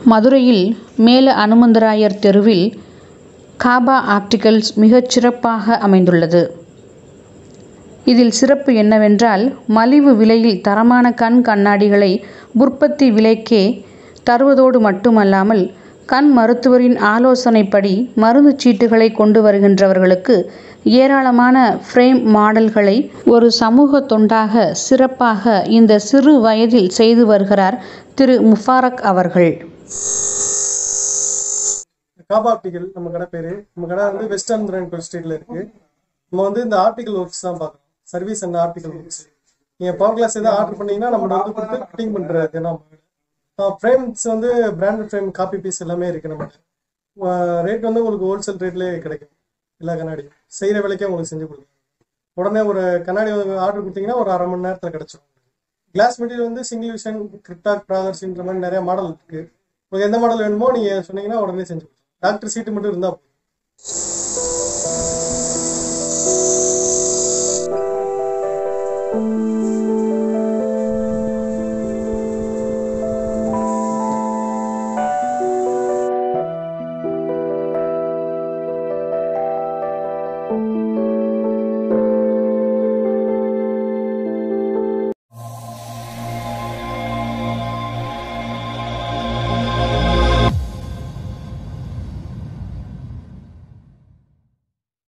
மதுரையில் மேல அனுமந்தராயர் தெருவில் காபா ஆப்டிகல்ஸ் மிகச் சிறப்பாக அமைந்துள்ளது இதில் சிறப்பு என்னவென்றால் மலிவு விலையில் தரமான கண் கண்ணாடிகளை உற்பத்தி விலைக்கே தருவதோடு மட்டுமல்லாமல் கண் மருத்துவரின் ஆலோசனைப்படி மருந்துச் சீட்டுகளை கொண்டு வருகின்றவர்களுக்கு ஏராளமான ஃப்ரேம் மாடல்களை ஒரு சமூக தொண்டாக சிறப்பாக இந்த சிறு வயதில் செய்து வருகிறார் திரு முபாரக் அவர்கள் காபா ஆப்டிகல் நம்ம கடை பேரு நம்ம கடை வந்து வெஸ்டர்ன் கோயில் ஸ்ட்ரீட்ல இருக்கு நம்ம வந்து இந்த ஆர்டிகல் ஒர்க்ஸ் தான் பார்க்குறோம் சர்வீஸ் அண்ட் ஆர்டிகல் ஒர்க்ஸ் நீங்க பவர் கிளாஸ் எதாவது ஆர்டர் பண்ணீங்கன்னா நம்ம வந்து கொடுத்து ஃபிட்டிங் பண்றது நம்ம ஃப்ரேம்ஸ் வந்து பிராண்டட் ஃப்ரேம் காப்பி பீஸ் எல்லாமே இருக்கு நம்ம ரேட் வந்து உங்களுக்கு ஹோல்சேல் ரேட்லேயே கிடைக்கும் எல்லா கண்ணாடியும் செய்கிற விலைக்கே உங்களுக்கு செஞ்சு கொடுக்கும் உடனே ஒரு கண்ணாடி ஆர்டர் கொடுத்தீங்கன்னா ஒரு அரை மணி நேரத்தில் கிடைச்சிடும் கிளாஸ் மெட்டீரியல் வந்து சிங்கிள் விஷன் கிரிப்டாக் ப்ராகர்ஸ்ன்ற மாதிரி நிறைய மாடல் இருக்கு உங்களுக்கு எந்த மாடல் வேணுமோ நீங்க சொன்னீங்கன்னா உடனே செஞ்சு கொடுத்துருவோம் டாக்டர் சீட்டு மட்டும் இருந்தால் போதும்